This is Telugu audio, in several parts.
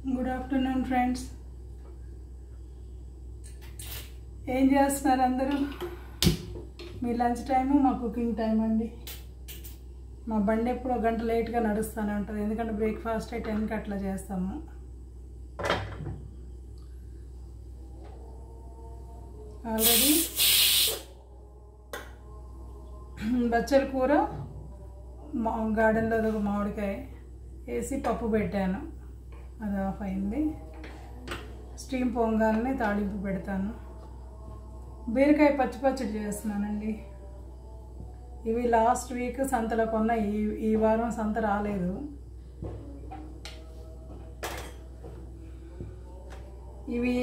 గుడ్ ఆఫ్టర్నూన్ ఫ్రెండ్స్ ఏం చేస్తున్నారు అందరూ మీ లంచ్ టైము మా కుకింగ్ టైం అండి మా బండి ఎప్పుడు ఒక గంట లేట్గా నడుస్తూనే ఉంటుంది ఎందుకంటే బ్రేక్ఫాస్ట్ టెన్కి అట్లా చేస్తాము ఆల్రెడీ బచ్చల కూర మా గార్డెన్లో ఒక మామిడికాయ వేసి పప్పు పెట్టాను అది ఆఫ్ అయింది స్టీమ్ పొంగాలని తాళింపు పెడతాను బీరకాయ పచ్చి పచ్చడి చేస్తున్నానండి ఇవి లాస్ట్ వీక్ సంతలో కొన్న ఈ ఈ వారం సంత రాలేదు ఇవి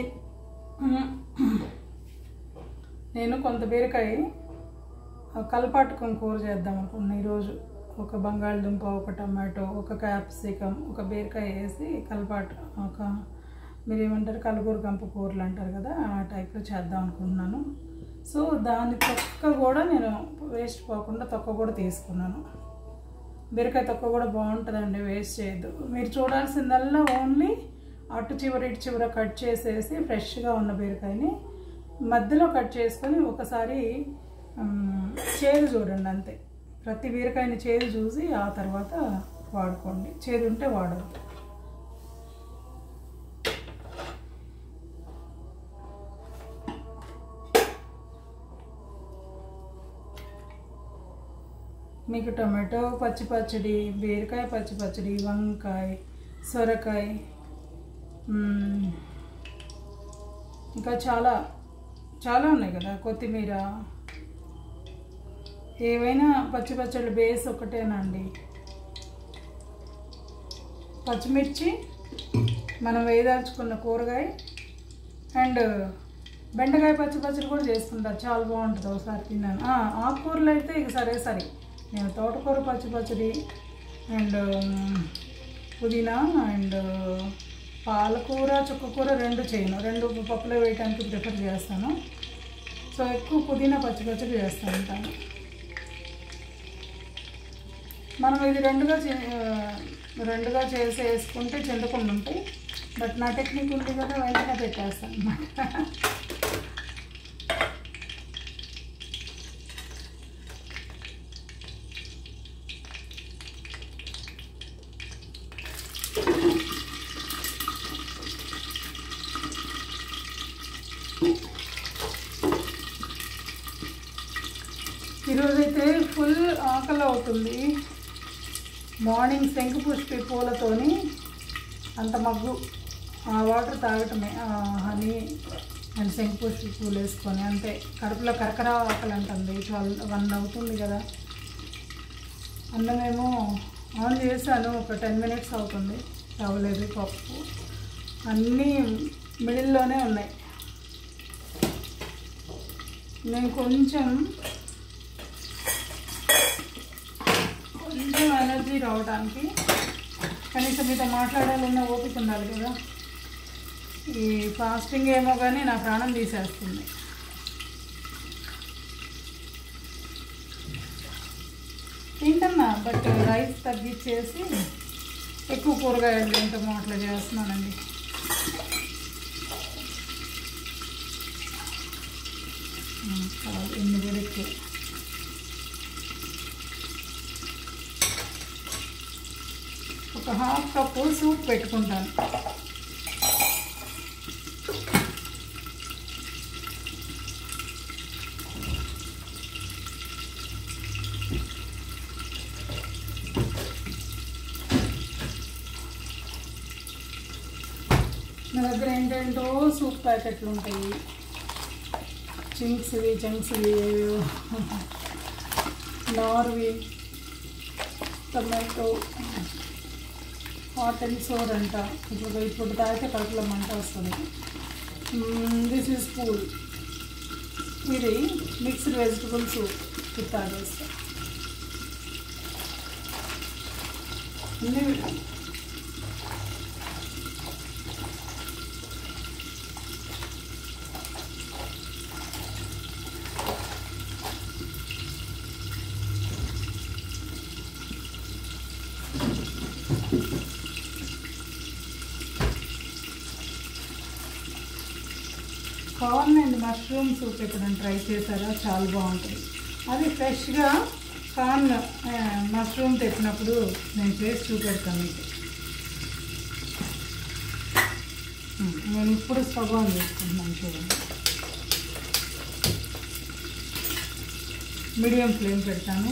నేను కొంత బీరకాయ కలపాటుకొని కూర చేద్దాం అనుకున్నాను ఈరోజు ఒక బంగాళదుంప ఒక టమాటో ఒక క్యాప్సికమ్ ఒక బీరకాయ వేసి కలపాటు ఒక మీరు ఏమంటారు కలుగూర గంప కూరలు అంటారు కదా ఆ టైప్లో చేద్దాం అనుకుంటున్నాను సో దాని తొక్క కూడా నేను వేస్ట్ పోకుండా తొక్క కూడా తీసుకున్నాను బీరకాయ తొక్క కూడా బాగుంటుందండి వేస్ట్ చేయొద్దు మీరు చూడాల్సిందల్లా ఓన్లీ అటు చివర ఇటు చివర కట్ చేసేసి ఫ్రెష్గా ఉన్న బీరకాయని మధ్యలో కట్ చేసుకొని ఒకసారి చేదు చూడండి అంతే ప్రతి బీరకాయని చేదు చూసి ఆ తర్వాత వాడుకోండి చేదు ఉంటే వాడరు మీకు టమాటో పచ్చి పచ్చడి బీరకాయ పచ్చి పచ్చడి వంకాయ సొరకాయ ఇంకా చాలా చాలా ఉన్నాయి కదా కొత్తిమీర ఏవైనా పచ్చి పచ్చళ్ళు బేస్ ఒకటేనండి పచ్చిమిర్చి మనం వేయదాల్చుకున్న కూరగాయ అండ్ బెండకాయ పచ్చి పచ్చడి కూడా చేసుకుంటారు చాలా బాగుంటుంది ఒకసారి తిన్నాను ఆకుకూరలు అయితే ఇక సరే సరే నేను తోటకూర పచ్చి పచ్చడి అండ్ పుదీనా అండ్ పాలకూర చుక్కకూర రెండు చేయను రెండు పప్పులో వేయడానికి ప్రిఫర్ చేస్తాను సో ఎక్కువ పుదీనా పచ్చి పచ్చడి చేస్తూ ఉంటాను మనం ఇది రెండుగా రెండుగా చేసి వేసుకుంటే చెందకుండా ఉంటాయి బట్ నా టెక్నిక్ ఉంది కదా వెంటనే పెట్టేస్తాను అనమాట ఈరోజైతే ఫుల్ ఆకలి అవుతుంది మార్నింగ్ శంకుపుష్పి పూలతోని అంత మగ్గు ఆ వాటర్ తాగటమే హనీ అండ్ శంకుపుష్పి పూలు వేసుకొని అంతే కడుపులో కరకర ఆకలి అంటుంది ట్వెల్వ్ వన్ అవుతుంది కదా అన్నమేమో ఆన్ చేశాను ఒక టెన్ మినిట్స్ అవుతుంది అవ్వలేదు పప్పు అన్నీ మిడిల్లోనే ఉన్నాయి నేను కొంచెం కొంచెం ఎనర్జీ రావడానికి కనీసం మీతో మాట్లాడాలన్న ఓపిక ఉండాలి కదా ఈ ఫాస్టింగ్ ఏమో కానీ నా ప్రాణం తీసేస్తుంది తింటున్నా బట్ రైస్ తగ్గించేసి ఎక్కువ కూరగాయలు తింటాము అట్లా చేస్తున్నానండి ఎన్ని కూడా ఎక్కువ ఒక హాఫ్ కప్పు సూప్ పెట్టుకుంటాను నా దగ్గర ఏంటంటో సూప్ ప్యాకెట్లు ఉంటాయి చింక్స్వి చంక్స్వి నార్వి టొమాటో హాట్ అండ్ సోర్ అంట ఇప్పుడు ఇప్పుడు తాగితే కడుపులో మంట వస్తుంది దిస్ ఈజ్ పూల్ ఇది మిక్స్డ్ వెజిటబుల్ సూప్ ఇది తాగేస్తా అన్నీ కార్న్ అండ్ మష్రూమ్ సూప్ ఎప్పుడైనా ట్రై చేశారా చాలా బాగుంటుంది అది ఫ్రెష్గా కార్న్ ఆ, మష్రూమ్ తెచ్చినప్పుడు నేను చేసి చూపెడతాను మీకు ఉమ్, నేను ఇప్పుడు స్టవ్ ఆన్ చేసుకుంటున్నాను చూడండి మీడియం ఫ్లేమ్ పెడతాను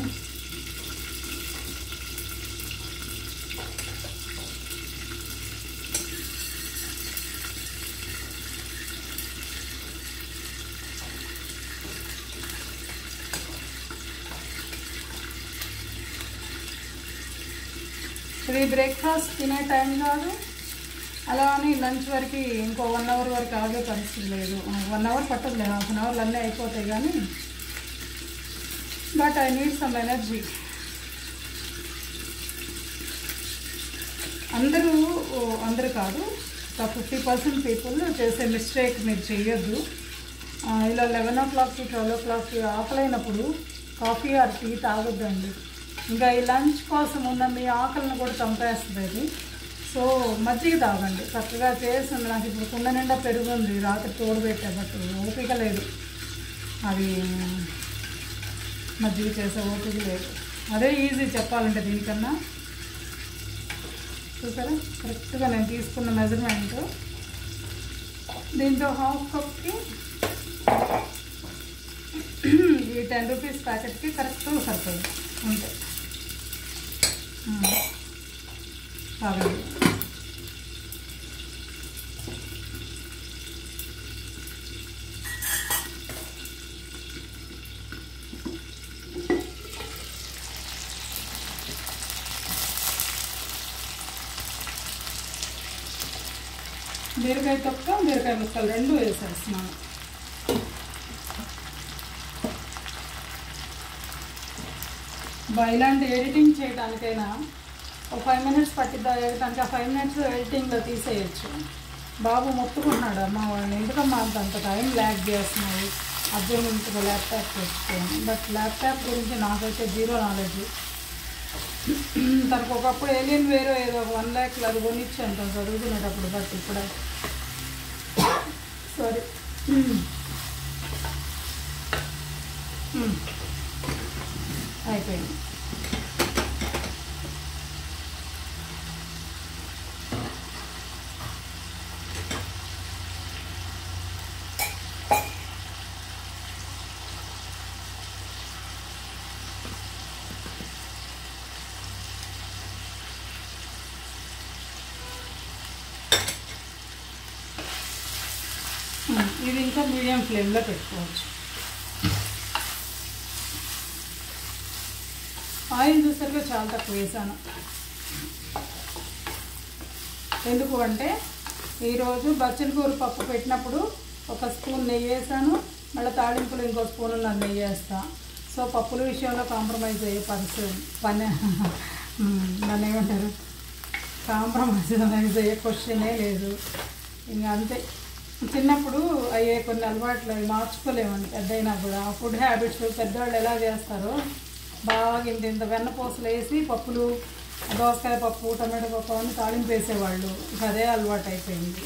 ఇది బ్రేక్ఫాస్ట్ తినే టైం కాదు అలా అని లంచ్ వరకు ఇంకో వన్ అవర్ వరకు ఆగే పరిస్థితి లేదు వన్ అవర్ పట్టదులే హాఫ్ అన్ అవర్లు అన్నీ అయిపోతాయి కానీ but I need some energy అందరూ ఓ, అందరూ కాదు ఒక ఫిఫ్టీ పర్సెంట్ పీపుల్ చేసే మిస్టేక్ మీరు చెయ్యొద్దు ఆ, ఇలా లెవెన్ ఓ క్లాక్కి ట్వెల్వ్ ఓ క్లాక్కి ఆకలైనప్పుడు కాఫీ ఆర్ టీ తాగొద్దండి ఇంకా ఈ లంచ్ కోసం ఉన్న మీ ఆకలిని కూడా చంపేస్తుంది అది సో మజ్జిగ తాగండి చక్కగా చేస్తుంది నాకు ఇప్పుడు కుండ నిండా పెరుగుంది రాత్రి తోడు పెట్టా బట్ ఓపిక లేదు అది మజ్జిగ చేసే ఓపిక లేదు అదే ఈజీ చెప్పాలంటే దీనికన్నా చూసారా కరెక్ట్గా నేను తీసుకున్న మెజర్మెంట్ దీంతో హాఫ్ కప్కి ఈ టెన్ రూపీస్ ప్యాకెట్కి కరెక్ట్గా సరిపోయింది అంతే మ్మ్. బాగుంది బీరకాయ తొక్క బీరకాయ ముక్కలు రెండు వేసేస్తున్నాను బా ఇలాంటి ఎడిటింగ్ చేయడానికైనా ఒక ఫైవ్ మినిట్స్ పట్టిద్దా వేయడానికి ఆ ఫైవ్ మినిట్స్ ఎడిటింగ్లో తీసేయచ్చు బాబు మొత్తుకుంటున్నాడు అమ్మ వాళ్ళని ఎందుకమ్మా అంత అంత టైం ల్యాక్ చేస్తున్నావు అర్జెంట్గా ల్యాప్టాప్ తెచ్చుకోను బట్ ల్యాప్టాప్ గురించి నాకైతే జీరో నాలెడ్జ్ తనకు ఒకప్పుడు ఏలియన్ వేరే ఏదో ఒక వన్ ల్యాక్ అది కొనిచ్చాను తను చదువుకునేటప్పుడు బట్ ఇప్పుడు సారీ అయిపోయింది ఉమ్, ఇది ఇంకా మీడియం ఫ్లేమ్లో పెట్టుకోవచ్చు ఆయిల్ చూసరికి చాలా తక్కువ వేసాను ఎందుకు అంటే ఈరోజు బచ్చల కూర పప్పు పెట్టినప్పుడు ఒక స్పూన్ నెయ్యి వేసాను మళ్ళీ తాలింపులు ఇంకో స్పూన్ ఉన్నది నెయ్యి వేస్తా సో పప్పుల విషయంలో కాంప్రమైజ్ అయ్యే పరిస్థితి పని ఉమ్, దాన్ని ఏమంటారు కాంప్రమైజ్ అయ్యే క్వశ్చనే లేదు ఇంకా అంతే చిన్నప్పుడు అయ్యే కొన్ని అలవాట్లు అవి మార్చుకోలేమండి పెద్దయినా కూడా ఆ ఫుడ్ హ్యాబిట్స్ పెద్దవాళ్ళు ఎలా చేస్తారో బాగా ఇంత ఇంత వెన్నపూసలు వేసి పప్పులు దోసకాయ పప్పు టమాటో పప్పు అని తాళింపు వేసేవాళ్ళు ఇక అదే అలవాటు అయిపోయింది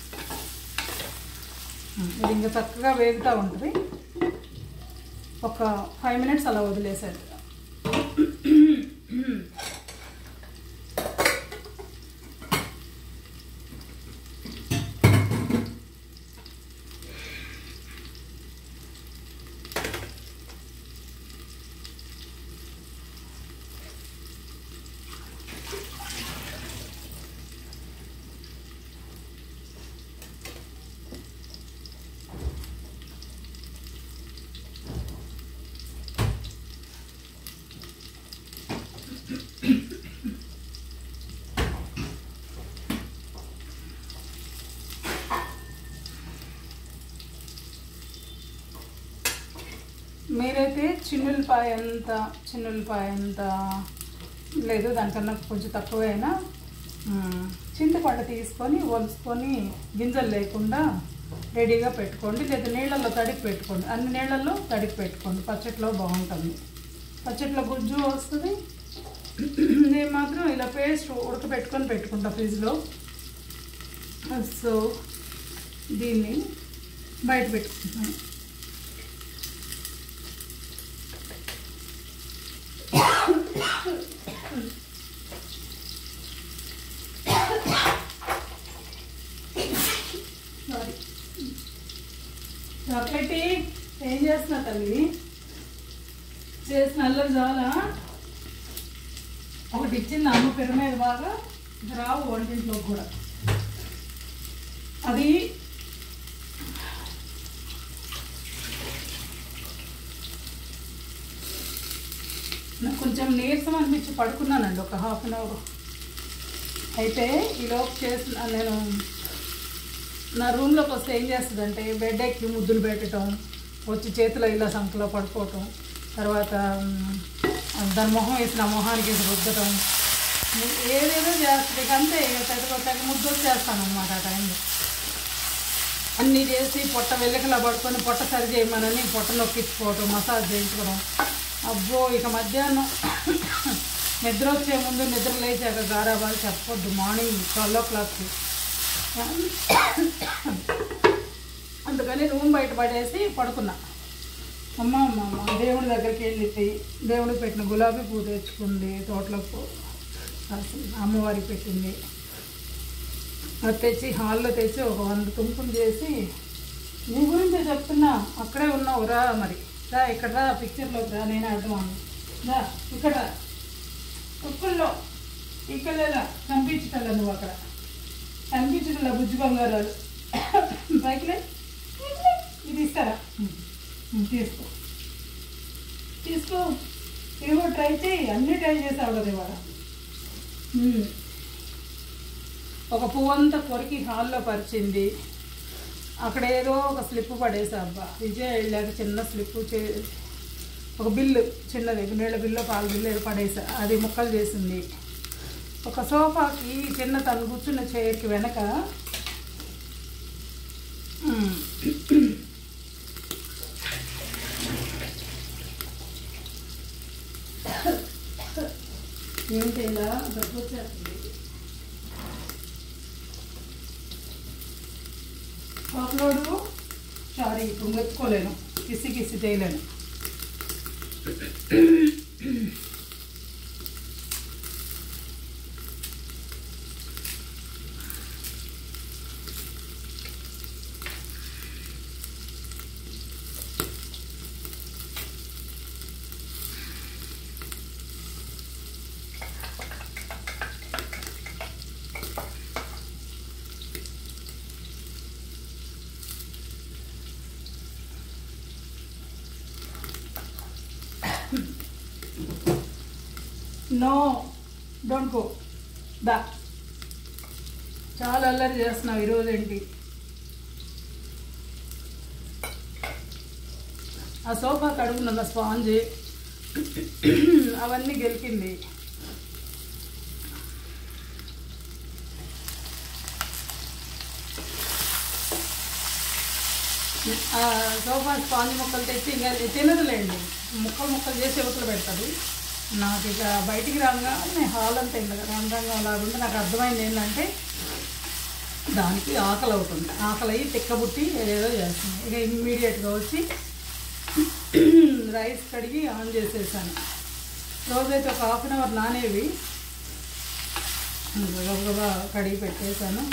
ఇది ఇంకా చక్కగా వేగుతూ ఉంటుంది ఒక ఫైవ్ మినిట్స్ అలా వదిలేసారు మీరైతే చిన్నులపాయ ఎంత చిన్నులపాయ ఎంత లేదు దానికన్నా కొంచెం తక్కువైనా మ్, చింతపండు తీసుకొని ఒలుసుకొని గింజలు లేకుండా రెడీగా పెట్టుకోండి లేదా నీళ్ళల్లో తడిపి పెట్టుకోండి అన్ని నీళ్ళల్లో తడిపి పెట్టుకోండి పచ్చట్లో బాగుంటుంది పచ్చట్లో గుజ్జు వస్తుంది నేను మాత్రం ఇలా పేస్ట్ ఉడకబెట్టుకొని పెట్టుకుంటా ఫ్రిడ్జ్లో సో దీన్ని బయట పెట్టుకుంటున్నాను సారీ చాక్లెట్ ఏం చేస్తున్నా తల్లి చేసిన అల్లరి చాలా ఒకటి ఇచ్చింది అమ్మ పెరు మీద బాగా ఇది రావు వంటింట్లో కూడా అది నాకు కొంచెం నీరసం అనిపించి పడుకున్నానండి ఒక హాఫ్ అన్ అవర్ అయితే ఈలోపు చేసిన నేను నా రూమ్లోకి వస్తే ఏం చేస్తుందంటే బెడ్ ఎక్కి ముద్దులు పెట్టడం వచ్చి చేతిలో ఇలా సంకలో పడుకోవటం తర్వాత మ్, దాని మొహం వేసి నా మొహానికి వేసి రుద్దటం ఏదేదో చేస్తుంది ఇక అంతే ఇక తెగ తెగ ముద్దు వచ్చేస్తాను అనమాట ఆ టైంలో అన్నీ చేసి పొట్ట వెల్లకిలా పడుకొని పొట్ట సరి చేయమనని పొట్ట నొక్కించుకోవటం మసాజ్ చేయించుకోవడం అబ్బో ఇక మధ్యాహ్నం నిద్ర వచ్చే ముందు నిద్ర లేచాక గారాబాలు చెప్పొద్దు మార్నింగ్ ట్వెల్వ్ ఓ క్లాక్కి అందుకని రూమ్ బయట పడేసి పడుకున్నా అమ్మ అమ్మ అమ్మ దేవుడి దగ్గరికి వెళ్ళి దేవుడికి పెట్టిన గులాబీ పువ్వు తెచ్చుకుంది తోటలో పువ్వు కాసింది. అమ్మవారికి పెట్టింది అది తెచ్చి హాల్లో తెచ్చి ఒక వంద తుంపులు చేసి నీ గురించే చెప్తున్నా అక్కడే ఉన్నావు రా మరి రా ఇక్కడ రా పిక్చర్లోకి రా నేను అర్థం రా ఇక్కడ రా కుక్కల్లో ఇక్కడ లేదా కనిపించటల్లా నువ్వు అక్కడ కనిపించటల్లా బుజ్జి బంగారాలు బైక్లే ఇది ఇస్తారా ఉమ్, ఉమ్, తీసుకో తీసుకో ఏవో ట్రై చేయి అన్నీ ట్రై చేసావు కదా ఇవాళ ఉమ్. ఒక పువ్వు అంతా కొరికి హాల్లో పరిచింది అక్కడ ఏదో ఒక స్లిప్ పడేసా అబ్బా విజయ్ వెళ్ళాక చిన్న స్లిప్ చే ఒక బిల్లు చిన్నది నీళ్ళ బిల్లు పాల బిల్లు ఏదో పడేసా అది ముక్కలు చేసింది ఒక సోఫాకి చిన్న తను కూర్చున్న చైర్కి వెనక ఉమ్, ఏంటి ఇలా దగ్గు వచ్చేస్తుంది అప్లోడు సారీ ఇప్పుడు మెచ్చుకోలేను కిసి కిసి చేయలేను నో డోంట్ గో దా చాలా అల్లరి చేస్తున్నావు ఈరోజు ఏంటి ఆ సోఫా కడుగున్న స్పాంజ్ అవన్నీ గెలికింది ఆ సోఫా స్పాంజ్ ముక్కలు తెచ్చి ఇంకా తినదులేండి ముక్కలు ముక్కలు చేసి యువతలు పెడతాడు నాకు ఇక బయటికి రాగానే హాల్ అంతా ఇంకా రంగంగా లాగుంటే నాకు అర్థమైంది ఏంటంటే దానికి ఆకలి అవుతుంది ఆకలి అయ్యి తిక్కబుట్టి ఏదేదో చేస్తుంది ఇక ఇమ్మీడియట్గా వచ్చి రైస్ కడిగి ఆన్ చేసేసాను రోజైతే ఒక హాఫ్ అన్ అవర్ నానేవి గబగబా కడిగి పెట్టేశాను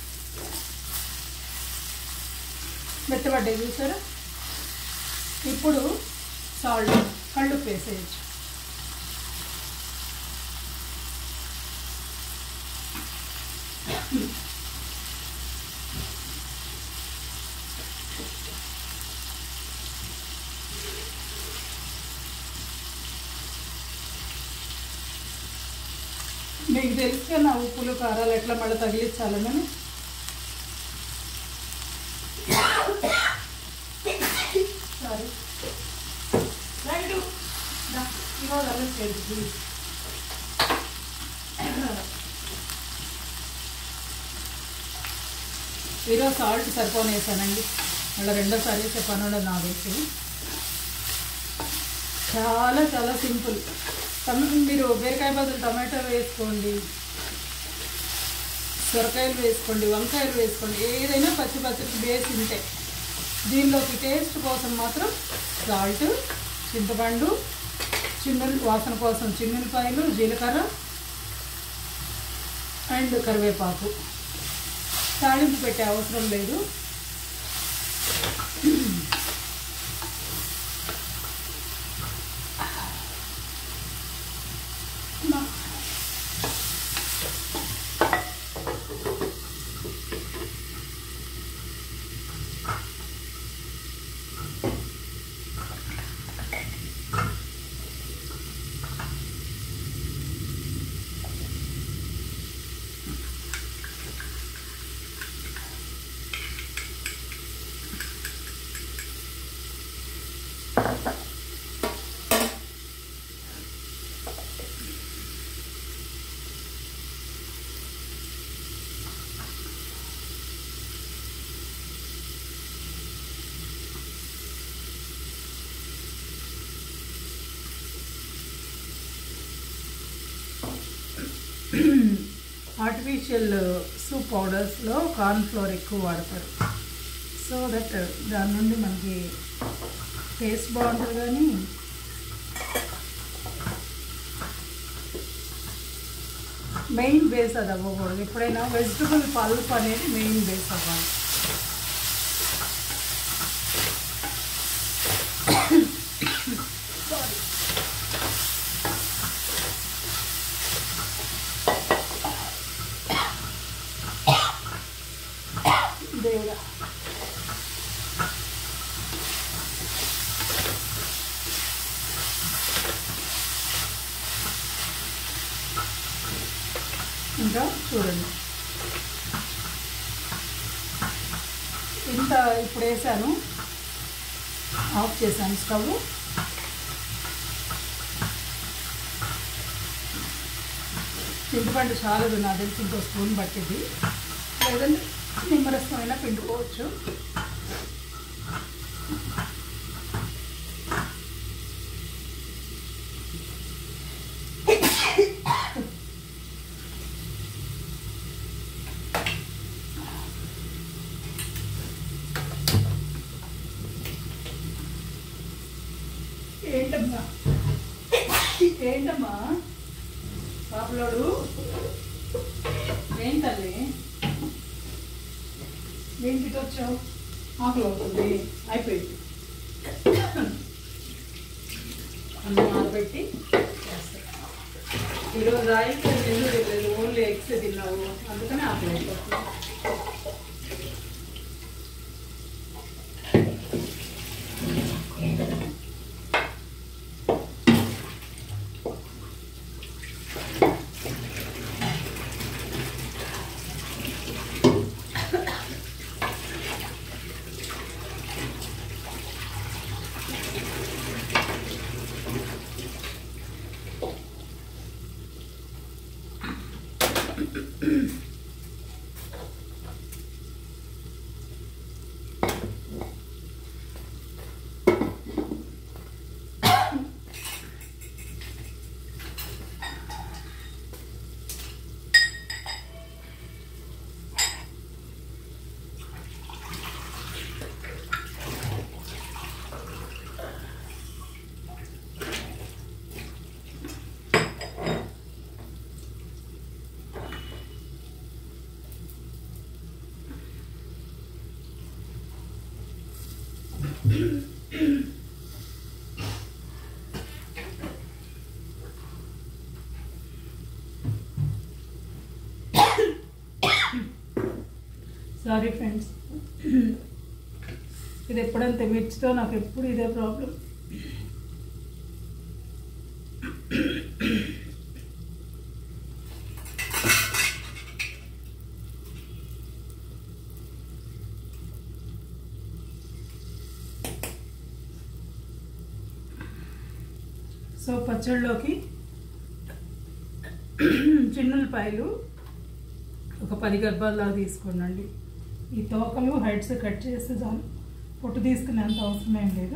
మెత్తబడ్డాయి చూసారా ఇప్పుడు సాల్ట్ కళ్ళు వేసేయచ్చు మీకు తెలుసు కదా నా ఉప్పులు కారాలు ఎట్లా మళ్ళీ తగిలించాలని సారీ రైట్ ఇవాళ అలర్ట్ ప్లీజ్ ఈరోజు సాల్ట్ సరిపోని వేసానండి మళ్ళీ రెండోసారి వేసే పని ఉండదు నాకు తెలిసి చాలా చాలా సింపుల్ టమ మీరు బీరకాయ బదులు టమాటో వేసుకోండి సొరకాయలు వేసుకోండి వంకాయలు వేసుకోండి ఏదైనా పచ్చి పచ్చి బేస్ ఉంటే దీనిలోకి టేస్ట్ కోసం మాత్రం సాల్ట్ చింతపండు చిన్నులు వాసన కోసం చిన్నులపాయలు జీలకర్ర అండ్ కరివేపాకు తాళింపు పెట్టే అవసరం లేదు ఆర్టిఫిషియల్ సూప్ పౌడర్స్లో కార్న్ ఫ్లోర్ ఎక్కువ వాడతారు సో దట్ దాని నుండి మనకి టేస్ట్ బాగుంటుంది కానీ మెయిన్ బేస్ అది అవ్వకూడదు ఎప్పుడైనా వెజిటబుల్ పల్ప్ అనేది మెయిన్ బేస్ అవ్వాలి దేవుడా ఇంకా చూడండి ఇంత ఇప్పుడు వేసాను ఆఫ్ చేశాను స్టవ్ చింతపండు చాలదు నాకు తెలిసి ఇంకో స్పూన్ పట్టింది లేదంటే నిమ్మరసం అయినా పిండుకోవచ్చు ఏంటమ్మా ఏంటమ్మా పాపలోడు ఏం తల్లి ఏంటి ఇటు వచ్చావు ఆకలి అవుతుంది అయిపోయింది అన్నం ఆరబెట్టి ఈరోజు రాయికి ఎందుకు తినలేదు ఓన్లీ ఎగ్స్ తిన్నావు అందుకని ఆకలి అయిపోతుంది సారీ ఫ్రెండ్స్ ఇది ఎప్పుడంతే మిర్చితో నాకు ఎప్పుడు ఇదే ప్రాబ్లం సో పచ్చళ్ళలోకి చిన్నులపాయలు ఒక పది గర్భాల్లాగా తీసుకోండి ఈ తోకలు హెడ్స్ కట్ చేస్తే చాలు పొట్టు తీసుకునేంత అవసరం ఏం లేదు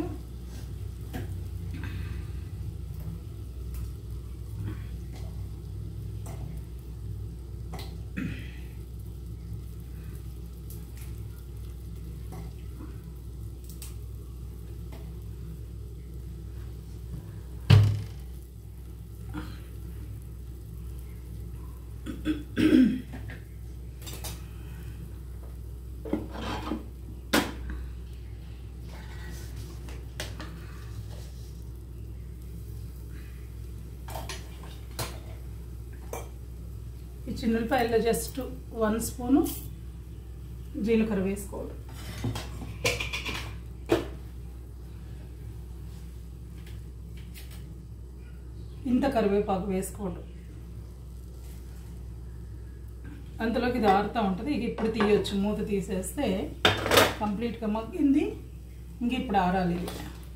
ఈ చిన్నపాయల్లో జస్ట్ వన్ స్పూను జీలకర్ర వేసుకోవాలి ఇంత కరివేపాకు వేసుకోండి అంతలోకి ఇది ఆరుతూ ఉంటుంది ఇక ఇప్పుడు తీయొచ్చు మూత తీసేస్తే కంప్లీట్గా మగ్గింది ఇంక ఇప్పుడు ఆరాలి ఇది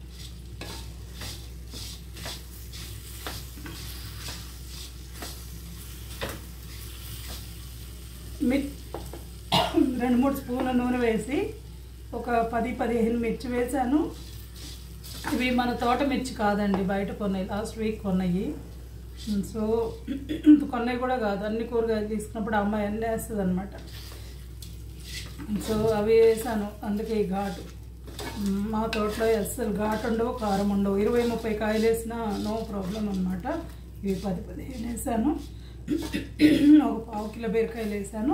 మి రెండు మూడు స్పూన్ల నూనె వేసి ఒక పది పదిహేను మిర్చి వేసాను ఇవి మన తోట మిర్చి కాదండి బయట కొన్నాయి లాస్ట్ వీక్ కొన్నాయి సో కొన్నాయి కూడా కాదు అన్ని కూరగాయలు తీసుకున్నప్పుడు అమ్మాయి అన్నీ వేస్తుంది అనమాట సో అవి వేసాను అందుకే ఈ ఘాటు మా తోటలో అస్సలు ఘాటు ఉండవు కారం ఉండవు ఇరవై ముప్పై కాయలు వేసినా నో ప్రాబ్లం అనమాట ఇవి పది పదిహేను వేసాను ఒక పావు కిలో బీరకాయలు వేసాను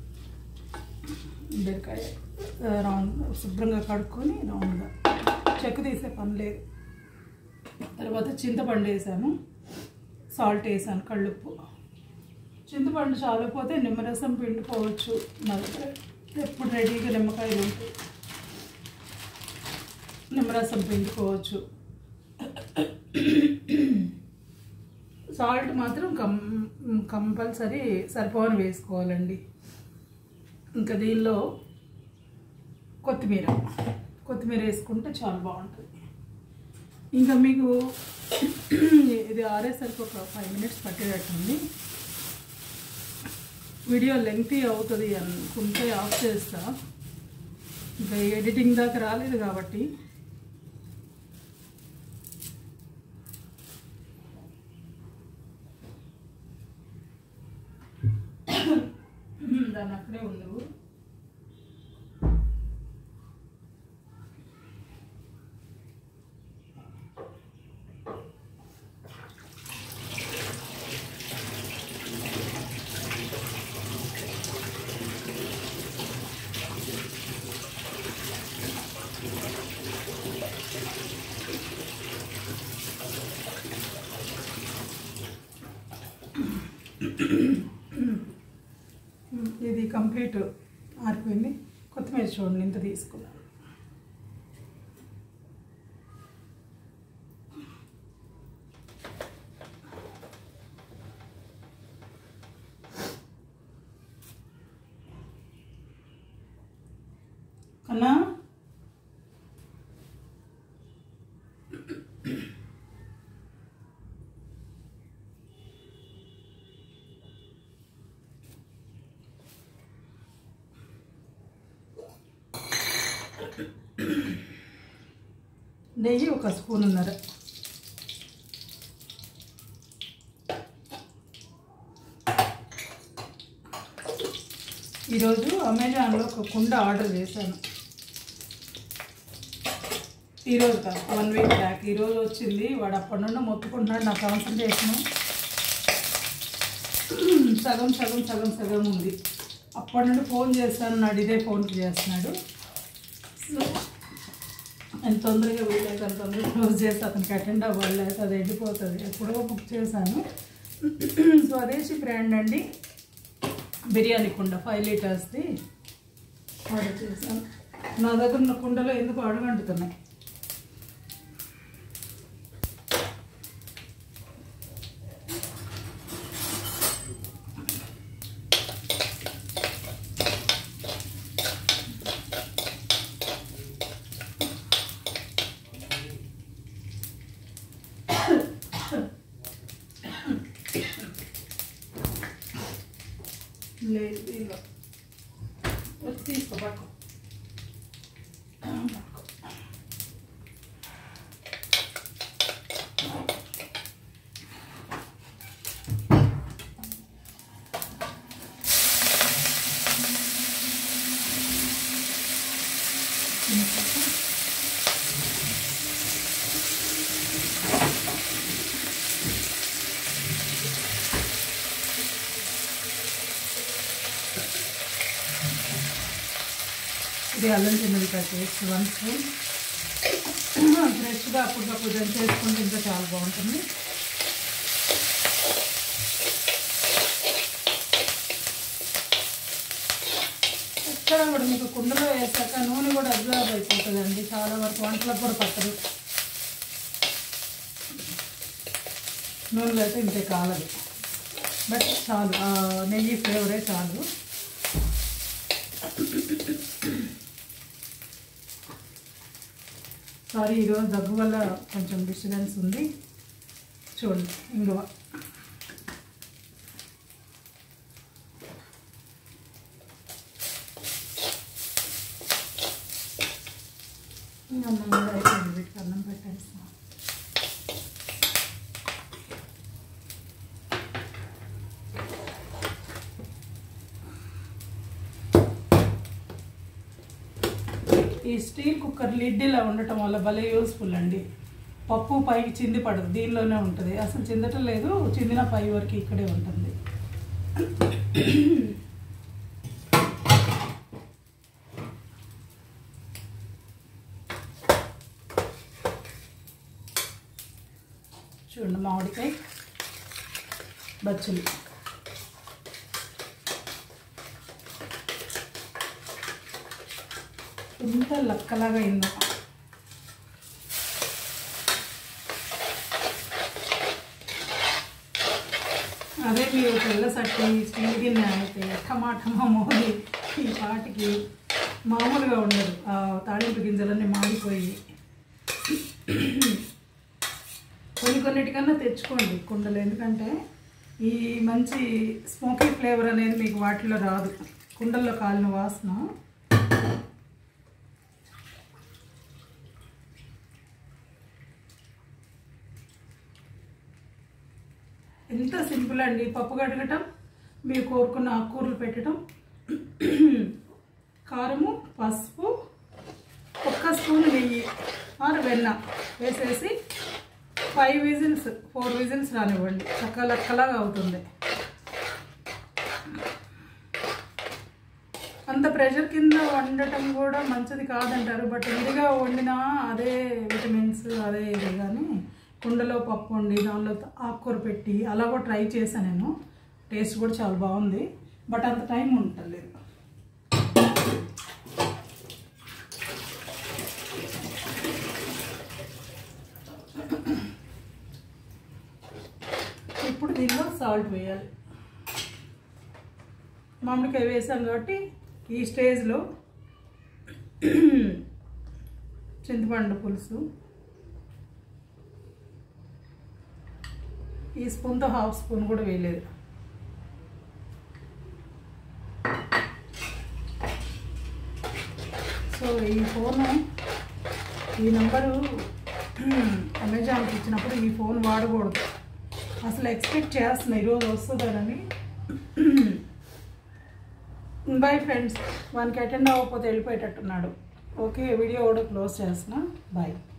బీరకాయ రౌండ్ శుభ్రంగా కడుక్కొని రౌండ్గా చెక్కు తీసే పని లేదు తర్వాత చింతపండు వేసాను సాల్ట్ వేసాను కళ్ళుప్పు చింతపండు చాలకపోతే నిమ్మరసం పిండుకోవచ్చు నా దగ్గర ఎప్పుడు రెడీగా నిమ్మకాయలు ఉంటాయి నిమ్మరసం పిండుకోవచ్చు సాల్ట్ మాత్రం కం కంపల్సరీ సరిపోని వేసుకోవాలండి ఇంకా దీనిలో కొత్తిమీర కొత్తిమీర వేసుకుంటే చాలా బాగుంటుంది ఇంకా మీకు ఇది ఆరేసరికి ఒక ఫైవ్ మినిట్స్ పట్టేటట్టుంది వీడియో లెంగ్తీ అవుతుంది అనుకుంటే ఆఫ్ చేస్తా ఇంకా ఎడిటింగ్ దాకా రాలేదు కాబట్టి దాన్ని అక్కడే ఉండవు ఇది కంప్లీట్ ఆరిపోయింది కొత్తిమీర చూడండి ఇంత తీసుకున్నాను కన్నా నెయ్యి ఒక స్పూన్ ఉన్నర ఈరోజు అమెజాన్లో ఒక కుండ ఆర్డర్ చేశాను ఈరోజు కాదు వన్ వీక్ బ్యాక్ ఈరోజు వచ్చింది వాడు అప్పటి నుండి మొత్తుకుంటున్నాడు నా కాన్సన్ట్రేషను సగం సగం సగం సగం ఉంది అప్పటి నుండి ఫోన్ చేస్తాను నాడు ఇదే ఫోన్కి చేస్తున్నాడు సో ఎంత తొందరగా వీలైతే అంత తొందరగా క్లోజ్ చేసి అతనికి అటెండ్ అవ్వాలి అయితే అది ఎండిపోతుంది ఎప్పుడో బుక్ చేశాను స్వదేశీ బ్రాండ్ అండి బిర్యానీ కుండ ఫైవ్ లీటర్స్ది ఆర్డర్ చేశాను నా దగ్గర ఉన్న కుండలో ఎందుకు అడుగంటుతున్నాయి లేదు దీనిలో వచ్చి తీసుకో పట్టుకో పట్టుకో. ఇది అల్లం చిన్నదికాయ పేస్ట్ వన్ స్పూన్ ఫ్రెష్గా అప్పటికప్పుడు దంచేసుకుంటే ఇంకా చాలా బాగుంటుంది ఎక్కడ కూడా మీకు కుండలో వేసాక నూనె కూడా అబ్జర్వ్ అయిపోతుందండి చాలా వరకు వంటలకు కూడా పట్టదు నూనెలో అయితే ఇంతే కాలదు బట్ చాలు ఆ నెయ్యి ఫ్లేవరే చాలు సారీ ఈరోజు దగ్గు వల్ల కొంచెం డిస్టర్బెన్స్ ఉంది చూడండి ఇంగువ అన్నం కూడా అయిపోయింది వీటికి అన్నం పెట్టేస్తాం ఈ స్టీల్ కుక్కర్ లిడ్ ఇలా ఉండటం వల్ల భలే యూస్ఫుల్ అండి పప్పు పైకి చింది పడదు దీనిలోనే ఉంటుంది అసలు చిందటం లేదు చిందిన పై వరకు ఇక్కడే ఉంటుంది చూడండి మామిడికాయ బచ్చులు ఎంత లక్కలాగా అయిందో అదే మీరు తెల్ల సట్టి స్టీల్ గిన్నె అయితే టమాటమా మోది ఈ పాటికి మామూలుగా ఉండదు ఆ తాళింపు గింజలన్నీ మాడిపోయి కొన్ని కొన్నిటికన్నా తెచ్చుకోండి కుండలు ఎందుకంటే ఈ మంచి స్మోకీ ఫ్లేవర్ అనేది మీకు వాటిలో రాదు కుండల్లో కాలిన వాసన ఎంత సింపుల్ అండి పప్పు కడగటం మీరు కోరుకున్న ఆకుకూరలు పెట్టడం కారము పసుపు ఒక్క స్పూన్ నెయ్యి ఆరు వెన్న వేసేసి ఫైవ్ విజిల్స్ ఫోర్ విజిల్స్ రానివ్వండి చక్క లక్కలాగా అవుతుంది అంత ప్రెషర్ కింద వండటం కూడా మంచిది కాదంటారు బట్ విడిగా వండినా అదే విటమిన్స్ అదే ఇది కానీ కుండలో పప్పు వండి దానిలో ఆకుకూర పెట్టి అలా కూడా ట్రై చేశాను నేను టేస్ట్ కూడా చాలా బాగుంది బట్ అంత టైం ఉండలేదు ఇప్పుడు దీనిలో సాల్ట్ వేయాలి మామిడికాయ వేసాం కాబట్టి ఈ స్టేజ్లో చింతపండు పులుసు ఈ స్పూన్తో హాఫ్ స్పూన్ కూడా వేయలేదు సో ఈ ఫోను ఈ నెంబరు అమెజాన్కి ఇచ్చినప్పుడు ఈ ఫోన్ వాడకూడదు అసలు ఎక్స్పెక్ట్ చేస్తున్నా ఈరోజు వస్తుందని బాయ్ ఫ్రెండ్స్ వానికి అటెండ్ అవ్వకపోతే వెళ్ళిపోయేటట్టున్నాడు ఓకే వీడియో కూడా క్లోజ్ చేస్తున్నా బాయ్